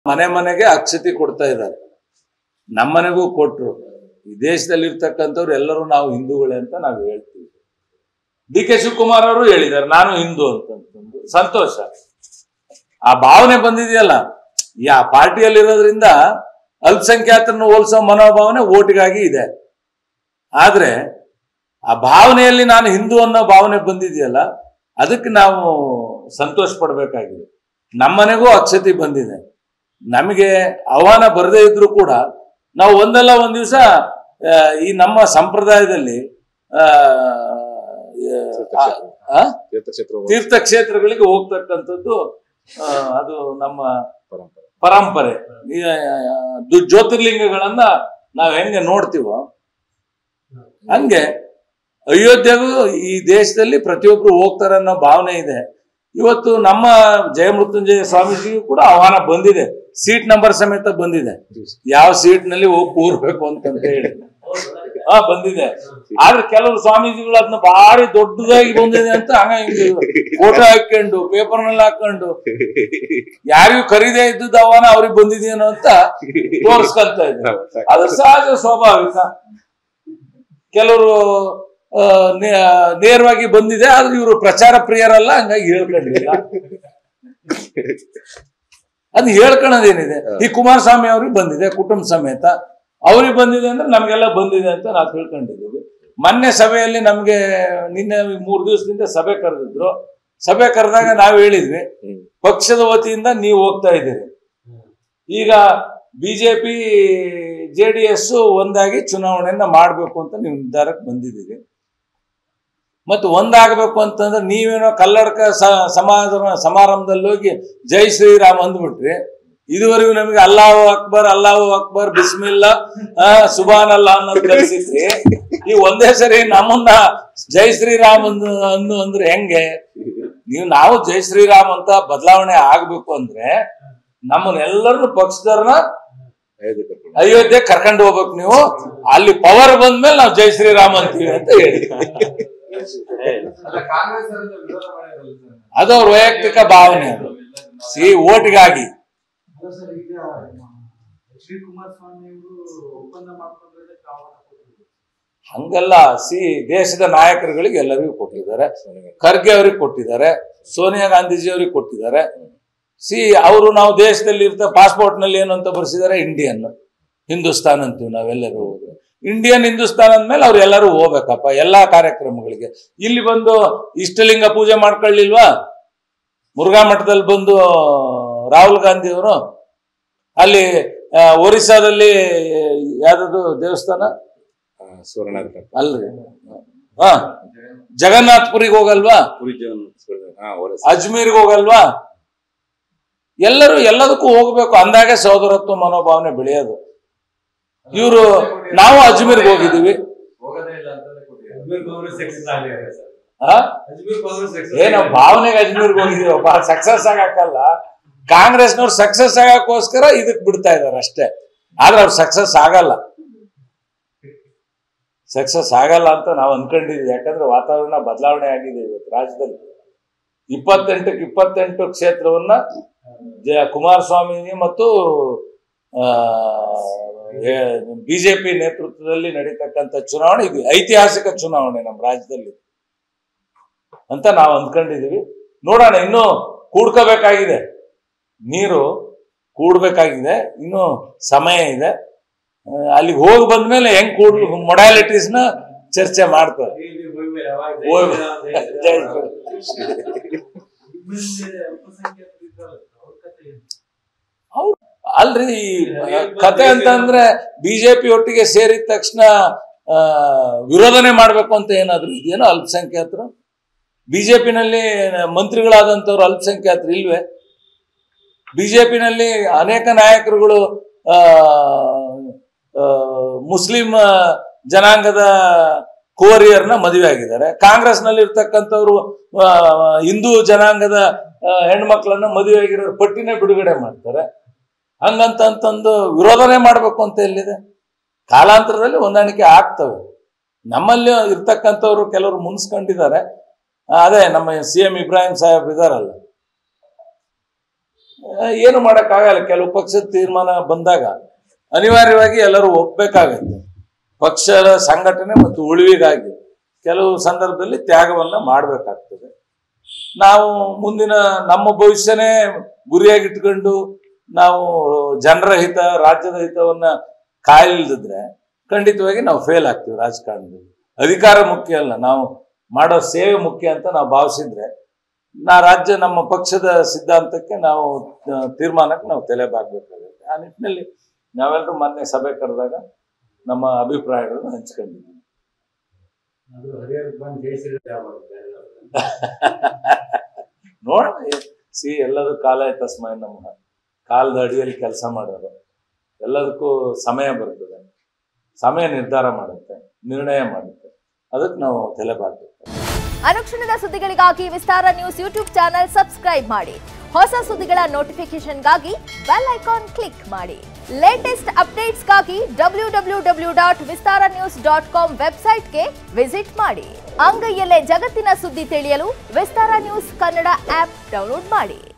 ಮನೆ ಮನೆಗೆ ಅಕ್ಷತೆ ಕೊಡ್ತಾ ಇದ್ದಾರೆ ನಮ್ಮನೆಗೂ ಕೊಟ್ರು ಈ ದೇಶದಲ್ಲಿ ಇರ್ತಕ್ಕಂಥವ್ರು ಎಲ್ಲರೂ ನಾವು ಹಿಂದೂಗಳೇ ಅಂತ ನಾವು ಹೇಳ್ತೀವಿ ಡಿ ಕೆ ಶಿವಕುಮಾರ್ ಅವರು ಹೇಳಿದ್ದಾರೆ ನಾನು ಹಿಂದೂ ಅಂತಂದು ಸಂತೋಷ ಆ ಭಾವನೆ ಬಂದಿದೆಯಲ್ಲ ಈ ಆ ಪಾರ್ಟಿಯಲ್ಲಿರೋದ್ರಿಂದ ಅಲ್ಪಸಂಖ್ಯಾತರನ್ನು ಹೋಲಿಸೋ ಮನೋಭಾವನೆ ಓಟಿಗಾಗಿ ಇದೆ ಆದ್ರೆ ಆ ಭಾವನೆಯಲ್ಲಿ ನಾನು ಹಿಂದೂ ಅನ್ನೋ ಭಾವನೆ ಬಂದಿದೆಯಲ್ಲ ಅದಕ್ಕೆ ನಾವು ಸಂತೋಷ ಪಡಬೇಕಾಗಿದೆ ನಮ್ಮನೆಗೂ ಅಕ್ಷತೆ ಬಂದಿದೆ ನಮಗೆ ಆಹ್ವಾನ ಬರದೇ ಇದ್ರೂ ಕೂಡ ನಾವು ಒಂದಲ್ಲ ಒಂದ್ ದಿವಸ ಈ ನಮ್ಮ ಸಂಪ್ರದಾಯದಲ್ಲಿ ಆ, ಆ, ಆ? ತೀರ್ಥಕ್ಷೇತ್ರ ತೀರ್ಥಕ್ಷೇತ್ರಗಳಿಗೆ ಹೋಗ್ತಕ್ಕಂಥದ್ದು ಆ, ಅದು ನಮ್ಮ ಪರಂಪರೆ ಪರಂಪರೆ ಈ, ಆ, ದು- ಜ್ಯೋತಿರ್ಲಿಂಗಗಳನ್ನ ನಾವ್ ಹೆಂಗೆ ನೋಡ್ತೀವೋ ಹಂಗೆ ಅಯೋಧ್ಯೆಗೂ ಈ ದೇಶದಲ್ಲಿ ಪ್ರತಿಯೊಬ್ರು ಹೋಗ್ತಾರೆ ಅನ್ನೋ ಭಾವನೆ ಇದೆ ಇವತ್ತು ನಮ್ಮ ಜಯಮೃತ್ಯುಂಜಯ ಸ್ವಾಮೀಜಿಗೂ ಕೂಡ ಆಹ್ವಾನ ಬಂದಿದೆ ಸೀಟ್ ನಂಬರ್ ಸಮೇತ ಬಂದಿದೆ ಯಾವ ಸೀಟ್ ನಲ್ಲಿ ಹೋಗಿ ಕೂರ್ಬೇಕು ಅಂತಂತ ಹೇಳಿ ಹಾ ಬಂದಿದೆ ಆದ್ರೆ ಕೆಲವರು ಸ್ವಾಮೀಜಿಗಳು ಅದನ್ನ ಭಾರಿ ದೊಡ್ಡದಾಗಿ ಬಂದಿದೆ ಅಂತ ಹಂಗ ಹಿಂಗೆ ಫೋಟೋ ಹಾಕೊಂಡು ಪೇಪರ್ ನಲ್ಲಿ ಹಾಕೊಂಡು ಯಾರಿಗೂ ಕರೀದೇ ಇದ್ದದ್ದು ಆಹ್ವಾನ ಅವ್ರಿಗೆ ಬಂದಿದೆಯೇನೋ ಅಂತ ತೋರಿಸ್ಕೊಂತ ಇದ್ದಾರೆ ಅದು ಸಹಜ ಸ್ವಾಭಾವಿಕ ಕೆಲವರು ಆ, ನೇ- ನೇರವಾಗಿ ಬಂದಿದೆ ಆದ್ರೆ ಇವರು ಪ್ರಚಾರ ಪ್ರಿಯರಲ್ಲ ಹಂಗಾಗಿ ಹೇಳ್ಕೊಂಡಿಲ್ಲ ಅದು ಹೇಳ್ಕೊಳ್ಳೋದೇನಿದೆ ಈ ಕುಮಾರಸ್ವಾಮಿ ಅವ್ರಿಗೆ ಬಂದಿದೆ ಕುಟುಂಬ ಸಮೇತ ಅವ್ರಿಗೆ ಬಂದಿದೆ ಅಂದ್ರೆ ನಮ್ಗೆಲ್ಲ ಬಂದಿದೆ ಅಂತ ನಾವು ತಿಳ್ಕೊಂಡಿದ್ದೀವಿ ಮೊನ್ನೆ ಸಭೆಯಲ್ಲಿ ನಮ್ಗೆ ನಿನ್ನೆ ಮೂರು ದಿವಸದಿಂದ ಸಭೆ ಕರೆದಿದ್ರು ಸಭೆ ಕರೆದಾಗ ನಾವು ಹೇಳಿದ್ವಿ ಹ್ಮ್. ಪಕ್ಷದ ವತಿಯಿಂದ ನೀವು ಹೋಗ್ತಾ ಇದ್ದೀರಿ ಈಗ ಬಿಜೆಪಿ ಜೆ ಡಿ ಎಸ್ ಒಂದಾಗಿ ಚುನಾವಣೆಯನ್ನ ಮಾಡಬೇಕು ಅಂತ ನೀವು ನಿರ್ಧಾರಕ್ಕೆ ಬಂದಿದ್ದೀರಿ ಮತ್ತು ಒಂದಾಗಬೇಕು ಅಂತಂದ್ರೆ ನೀವೇನೋ ಕಲ್ಲಡ್ಕ ಸ- ಸಮಾಜ ಸಮಾರಂಭದಲ್ಲಿ ಹೋಗಿ ಜೈ ಶ್ರೀರಾಮ್ ಅಂದ್ಬಿಟ್ರಿ ಇದುವರೆಗೂ ನಮಗೆ ಅಲ್ಲಾಹು ಅಕ್ಬರ್ ಅಲ್ಲಾಹು ಅಕ್ಬರ್ ಬಿಸ್ಮಿಲ್ಲಾ ಆ, ಸುಬಾನ್ ಅಲ್ಲಾ ಅನ್ನೋದು ಕಲಿಸಿದ್ರಿ ಈ ಒಂದೇ ಸರಿ ನಮ್ಮನ್ನ ಜೈ ಶ್ರೀರಾಮ್ ಅಂದು ಅನ್ನು ಅಂದ್ರೆ ಹೆಂಗೆ ನೀವು ನಾವು ಜೈ ಶ್ರೀರಾಮ್ ಅಂತ ಬದಲಾವಣೆ ಆಗ್ಬೇಕು ಅಂದ್ರೆ ನಮ್ಮನ್ನೆಲ್ಲರನ್ನು ಪಕ್ಷದವ್ರನ್ನ ಅಯೋಧ್ಯೆ ಕರ್ಕೊಂಡು ಅಯೋಧ್ಯೆ ಕರ್ಕೊಂಡು ಹೋಗ್ಬೇಕು ನೀವು ಅಲ್ಲಿ ಪವರ್ ಬಂದ್ಮೇಲೆ ನಾವು ಜೈ ಶ್ರೀರಾಮ್ ಅಂತೀವಿ ಅಂತ ಹೇಳಿ ಅಲ್ಲ ಕಾಂಗ್ರೆಸ್ ಅವರಿಂದ ವಿರೋಧ ಮಾಡಿರಲ್ಲ ಸರ್ ಅದು ಅವ್ರ ವೈಯಕ್ತಿಕ ಭಾವನೆ ಅದು ಸಿ ಓಟ್ಗಾಗಿ ಅಲ್ಲ ಸರ್ ಈಗ ಎಚ್ ಡಿ ಕುಮಾರಸ್ವಾಮಿ ಅವರು ಒಪ್ಪಂದ ಮಾಡ್ಕೊಂಡಿರೋದಕ್ಕೆ ಆಹ್ವಾನ ಕೊಟ್ಟಿದ್ರು ಹಂಗಲ್ಲ ಸಿ ದೇಶದ ನಾಯಕರುಗಳಿಗೆ ಎಲ್ಲರಿಗೂ ಕೊಟ್ಟಿದ್ದಾರೆ ಖರ್ಗೆ ಅವ್ರಿಗೆ ಕೊಟ್ಟಿದ್ದಾರೆ ಸೋನಿಯಾ ಗಾಂಧೀಜಿ ಅವ್ರಿಗೆ ಕೊಟ್ಟಿದ್ದಾರೆ ಸಿ ಅವರು ನಾವು ದೇಶದಲ್ಲಿ ಇರ್ತ ಪಾಸ್ಪೋರ್ಟ್ ನಲ್ಲಿ ಏನು ಅಂತ ಬರ್ಸಿದ್ದಾರೆ ಇಂಡಿಯನ್ ಹಿಂದೂಸ್ತಾನ್ ಅಂತೀವಿ ನಾವೆಲ್ಲರೂ ಹೋದ್ರೆ ಇಂಡಿಯನ್ ಹಿಂದೂಸ್ತಾನ್ ಅಂದ್ಮೇಲೆ ಅವ್ರು ಎಲ್ಲರೂ ಹೋಗ್ಬೇಕಪ್ಪ ಎಲ್ಲಾ ಕಾರ್ಯಕ್ರಮಗಳಿಗೆ ಇಲ್ಲಿ ಬಂದು ಇಷ್ಟಲಿಂಗ ಪೂಜೆ ಮಾಡ್ಕೊಳ್ಳಿಲ್ವಾ ಮುರುಘಾ ಮಠದಲ್ಲಿ ಬಂದು ರಾಹುಲ್ ಗಾಂಧಿ ಅವರು ಅಲ್ಲಿ ಆ, ಒರಿಸ್ಸಾದಲ್ಲಿ ಯಾವ್ದು ದೇವಸ್ಥಾನ ಆ, ಸುವರ್ಣ ಅಲ್ರಿ ಹಾ ಜಗನ್ನಾಥ್ಪುರಿಗೆ ಹೋಗಲ್ವಾ ಪುರಿ ಜೀವನ ಸುವರ್ಣ- ಹಾ, ಒರಸ. ಅಜ್ಮೀರ್ಗೆ ಹೋಗಲ್ವಾ ಎಲ್ಲರೂ ಎಲ್ಲದಕ್ಕೂ ಹೋಗ್ಬೇಕು ಅಂದಾಗೆ ಸಹೋದರತ್ವ ಮನೋಭಾವನೆ ಬೆಳೆಯೋದು ಇವರು ನಾವು ಅಜ್ಮೀರ್ಗೆ ಹೋಗಿದ್ದೀವಿ ಹೋಗೋದೇ ಇಲ್ಲ ಅಂತಲೇ ಕೊಟ್ಟಿದ್ದಾರೆ ಆ? ಅಜ್ಮೀರ್ ಹೋದ್ರು success ಏ ನಾವು ಭಾವನೆಗೆ ಅಜ್ಮೀರ್ಗೆ ಹೋಗಿದೀವಪ್ಪ ಸಕ್ಸಸ್ ಆಗಕ್ಕಲ್ಲ ಕಾಂಗ್ರೆಸ್ನವ್ರು ಸಕ್ಸಸ್ ಆಗಕ್ಕೋಸ್ಕರ ಇದಕ್ ಬಿಡ್ತಾ ಇದಾರೆ ಅಷ್ಟೇ ಆದ್ರೆ ಅವ್ರು ಸಕ್ಸಸ್ ಆಗಲ್ಲ ಸಕ್ಸಸ್ ಆಗಲ್ಲ ಅಂತ ನಾವು ಅನ್ಕೊಂಡಿದ್ವಿ ಯಾಕಂದ್ರೆ ವಾತಾವರಣ ಬದಲಾವಣೆ ಆಗಿದೆ ಇವತ್ತು ರಾಜ್ಯದಲ್ಲಿ ಇಪ್ಪತ್ತೆಂಟಕ್ಕೆ ಇಪ್ಪತ್ತೆಂಟು ಕ್ಷೇತ್ರವನ್ನ ಜ ಕುಮಾರಸ್ವಾಮಿ ಮತ್ತು ಬಿಜೆಪಿ ನೇತೃತ್ವದಲ್ಲಿ ನಡೀತಕ್ಕಂಥ ಚುನಾವಣೆ ಇದು ಐತಿಹಾಸಿಕ ಚುನಾವಣೆ ನಮ್ಮ ರಾಜ್ಯದಲ್ಲಿ ಅಂತ ನಾವು ಅಂದ್ಕೊಂಡಿದೀವಿ ನೋಡೋಣ ಇನ್ನು ಕೂಡ್ಕೋಬೇಕಾಗಿದೆ ನೀರು ಕೂಡ್ಬೇಕಾಗಿದೆ ಇನ್ನು ಸಮಯ ಇದೆ ಆ, ಅಲ್ಲಿಗೆ ಹೋಗಿ ಬಂದ್ಮೇಲೆ ಹೆಂಗ್ ಕೂಡ್ ಮೊಡಾಲಿಟೀಸ್ ನ ಚರ್ಚೆ ಮಾಡ್ತಾರೆ ಹೋಗ್- ಜೈ ಶ್ರೀರಾಮ್. ನಿಮ್ಮಲ್ಲಿ ಅಲ್ಪಸಂಖ್ಯಾತರು ಇದ್ರಲ್ಲ ಅವ್ರ ಕಥೆ ಏನು ಅಲ್ರಿ ಈ ಕತೆ ಅಂತಂದ್ರೆ ಬಿಜೆಪಿ ಒಟ್ಟಿಗೆ ಸೇರಿದ ತಕ್ಷಣ ಆ, ವಿರೋಧನೆ ಮಾಡ್ಬೇಕು ಅಂತ ಏನಾದ್ರು ಇದೆಯೇನೋ ಅಲ್ಪಸಂಖ್ಯಾತರು ಬಿಜೆಪಿನಲ್ಲಿ ಮಂತ್ರಿಗಳಾದಂಥವ್ರು ಅಲ್ಪಸಂಖ್ಯಾತರು ಇಲ್ವೇ ಬಿಜೆಪಿನಲ್ಲಿ ಅನೇಕ ನಾಯಕರುಗಳು ಆ, ಆ, ಮುಸ್ಲಿಂ ಜನಾಂಗದ ಕೋರಿಯರ್ನ ಮದುವೆ ಆಗಿದ್ದಾರೆ ಕಾಂಗ್ರೆಸ್ನಲ್ಲಿ ಇರ್ತಕ್ಕಂಥವ್ರು ಆ, ಹಿಂದೂ ಜನಾಂಗದ ಆ, ಹೆಣ್ಮಕ್ಳನ್ನ ಮದುವೆ ಆಗಿರೋ ಪಟ್ಟಿನೇ ಬಿಡುಗಡೆ ಮಾಡ್ತಾರೆ ಹಂಗಂತ ಅಂತಂದು ವಿರೋಧನೆ ಮಾಡಬೇಕು ಅಂತ ಎಲ್ಲಿದೆ ಕಾಲಾಂತರದಲ್ಲಿ ಹೊಂದಾಣಿಕೆ ಆಗ್ತವೆ ನಮ್ಮಲ್ಲಿ ಇರ್ತಕ್ಕಂಥವ್ರು ಕೆಲವರು ಮುನ್ಸ್ಕೊಂಡಿದ್ದಾರೆ ಆ, ಅದೇ ನಮ್ಮ ಸಿ ಎಂ ಇಬ್ರಾಹಿಂ ಸಾಹೇಬ್ ಇದಾರಲ್ಲ ಆ, ಏನು ಮಾಡೋಕ್ಕಾಗಲ್ಲ ಕೆಲವು ಪಕ್ಷದ ತೀರ್ಮಾನ ಬಂದಾಗ ಅನಿವಾರ್ಯವಾಗಿ ಎಲ್ಲರೂ ಒಪ್ಪಬೇಕಾಗತ್ತೆ ಪಕ್ಷದ ಸಂಘಟನೆ ಮತ್ತು ಉಳಿವಿಗಾಗಿ ಕೆಲವು ಸಂದರ್ಭದಲ್ಲಿ ತ್ಯಾಗವನ್ನ ಮಾಡಬೇಕಾಗ್ತದೆ ನಾವು ಮುಂದಿನ ನಮ್ಮ ಭವಿಷ್ಯನೇ ಗುರಿಯಾಗಿಟ್ಕೊಂಡು ನಾವು ಜನರ ಹಿತ ರಾಜ್ಯದ ಹಿತವನ್ನ ಕಾಯಲ್ದಿದ್ರೆ ಖಂಡಿತವಾಗಿ ನಾವು ಫೇಲ್ ಆಗ್ತೀವಿ ರಾಜಕಾರಣದಲ್ಲಿ ಅಧಿಕಾರ ಮುಖ್ಯ ಅಲ್ಲ ನಾವು ಮಾಡೋ ಸೇವೆ ಮುಖ್ಯ ಅಂತ ನಾವು ಭಾವಿಸಿದ್ರೆ ನಾ ರಾಜ್ಯ ನಮ್ಮ ಪಕ್ಷದ ಸಿದ್ಧಾಂತಕ್ಕೆ ನಾವು ಆ, ತೀರ್ಮಾನಕ್ಕೆ ನಾವು ತಲೆ ಬಾಗ್ಬೇಕಾಗುತ್ತೆ ಆ ನಿಟ್ಟಿನಲ್ಲಿ ನಾವೆಲ್ಲರೂ ಮೊನ್ನೆ ಸಭೆ ಕರೆದಾಗ ನಮ್ಮ ಅಭಿಪ್ರಾಯಗಳನ್ನು ಹಂಚ್ಕೊಂಡಿದ್ದೀವಿ ಅದು ಹರಿಹರ ಬಂದು ಜಯಿಸಿದ್ರೆ ಯಾವ ನೋಡೋಣ ಸಿ ಎಲ್ಲದೂ ಕಾಲ ತಸ್ಮೈ ನಮ್ಮ ಕಾಲದ ಅಡಿಯಲ್ಲಿ ಕೆಲಸ ಮಾಡೋರು ಎಲ್ಲದಕ್ಕೂ ಸಮಯ ಬರ್ತದೆ ಸಮಯ ನಿರ್ಧಾರ ಮಾಡುತ್ತೆ ನಿರ್ಣಯ ಮಾಡುತ್ತೆ ಅದಕ್ಕೆ ನಾವು ತಲೆ ಬಾಗ್ಬೇಕು ಅನುಕ್ಷಣದ ಸುದ್ದಿಗಳಿಗಾಗಿ Vistara news YouTube channel subscribe ಮಾಡಿ ಹೊಸ ಸುದ್ದಿಗಳ ನೋಟಿಫಿಕೇಶನ್ಗಾಗಿ ಬೆಲ್ ಐಕಾನ್ ಕ್ಲಿಕ್ ಮಾಡಿ ಲೇಟೆಸ್ಟ್ ಅಪ್ಡೇಟ್ಸ್ಗಾಗಿ W W W dot Vistara news dot com ವೆಬ್ಸೈಟ್ಗೆ ವಿಸಿಟ್ ಮಾಡಿ ಅಂಗೈಯಲ್ಲೇ ಜಗತ್ತಿನ ಸುದ್ದಿ ತಿಳಿಯಲು Vistara news Kannada app download ಮಾಡಿ